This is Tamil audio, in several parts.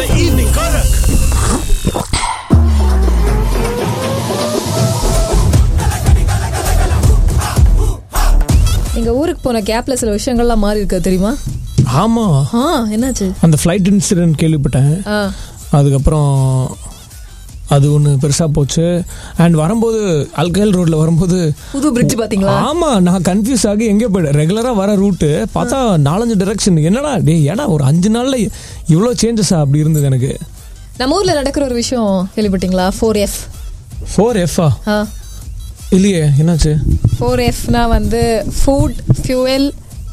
The evening Karak. நீங்க ஊருக்கு போன கேப்ல சில விஷயங்கள்லாம் மாறி இருக்கு தெரியுமா ஆமா ஆ என்னாச்சு அந்த ஃப்ளைட் இன்சிடென்ட் கேள்விப்பட்டேன் ஆ அதுக்கப்புறம் அது ஒன்று பெருசாக போச்சு அண்ட் வரும்போது அல்கைல் ரோட்ல வரும்போது புது பிரிட்ஜ் பாத்தீங்களா ஆமா நான் கன்ஃபியூஸ் ஆகி எங்கே போயிட்டேன் ரெகுலராக வர ரூட்டு பார்த்தா நாலஞ்சு டைரக்ஷன் என்னடா டே ஏடா ஒரு அஞ்சு நாள்ல இவ்வளோ சேஞ்சஸா அப்படி இருந்தது எனக்கு நம்ம ஊர்ல நடக்கிற ஒரு விஷயம் கேள்விப்பட்டீங்களா ஃபோர் எஃப் ஃபோர் எஃப்ஆ ஆ இல்லையே என்னாச்சு ஃபோர் எஃப்னா வந்து ஃபுட் ஃபியூவல்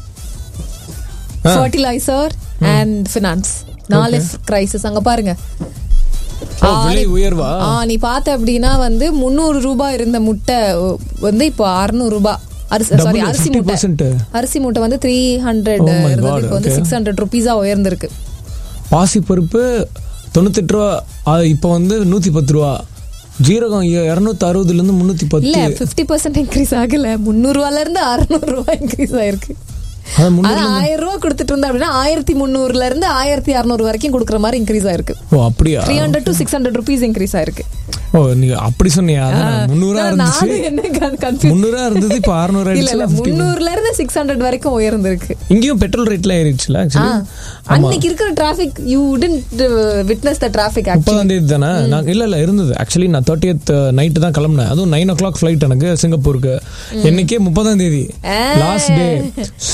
ஆ. ஃபர்டிலைசர் அண்ட் ஃபினான்ஸ் நாலு எஃப் கிரைசிஸ் அங்க பாருங்க ஓ, விலை உயர்வா ஆ நீ பார்த்த அப்படின்னா வந்து முந்நூறு ரூபாய் இருந்த முட்டை ஒ- வந்து இப்போ அறுநூறு ரூபாய் அரிசி Double, சாரி அரிசி 50%. முட்டை அரிசி மூட்டை வந்து த்ரீ ஹண்ட்ரட் Oh my இருந்தது God, இப்போ வந்து okay. சிக்ஸ் ஹண்ட்ரட் ருபீஸா உயர்ந்திருக்கு பாசிப்பருப்பு தொண்ணூத்தெட்டு ரூபா அது இப்போ வந்து நூற்றி பத்து ரூபா ஜீரகம் இரநூத்தி அறுபதுலேருந்து முந்நூற்றி இல்ல பத்து பிப்டி பர்சன்ட் இன்க்ரீஸ் ஆகல முந்நூறு ரூபால இருந்து அறுநூறு ரூபாய் இன்க்ரீஸ் ஆயிருக்கு அது முந்நூறு அது ஆயிரம் ரூபாய் கொடுத்துட்டு இருந்தா அப்படின்னா ஆயிரத்தி முந்நூறுல இருந்து ஆயிரத்தி அறுநூறு வரைக்கும் கொடுக்குற மாதிரி இன்க்ரீஸ் ஆயிருக்கு ஓ அப்படியா three hundred to six hundred rupees increase ஆயிருக்கு ஓ நீங்க அப்படி சொன்னியா அதான் முந்நூறா இருந்துச்சு நானும் என்ன கன்ஃபியூஸ் முந்நூறா இருந்தது இப்போ அறுநூறு இல்ல இல்ல ஆயிடுச்சு முந்நூறுல இருந்து சிக்ஸ் ஹண்ட்ரட் வரைக்கும் உயர்ந்திருக்கு இங்கேயும் பெட்ரோல் ரேட்ல ஏறிடுச்சுல ஆ. ஆக்சுவலி அன்னைக்கு இருக்கிற traffic you didn't witness the traffic actually முப்பதாம் தேதி தானே நான் இல்ல இல்ல இருந்தது ஆக்சுவலி நான் தேர்ட்டியத் நைட்டு தான் கிளம்புனேன் அதுவும் நைன் ஓ கிளாக் ஃபிளைட் எனக்கு சிங்கப்பூருக்கு என்னைக்கே முப்பதாம் தேதி ஆ. Last day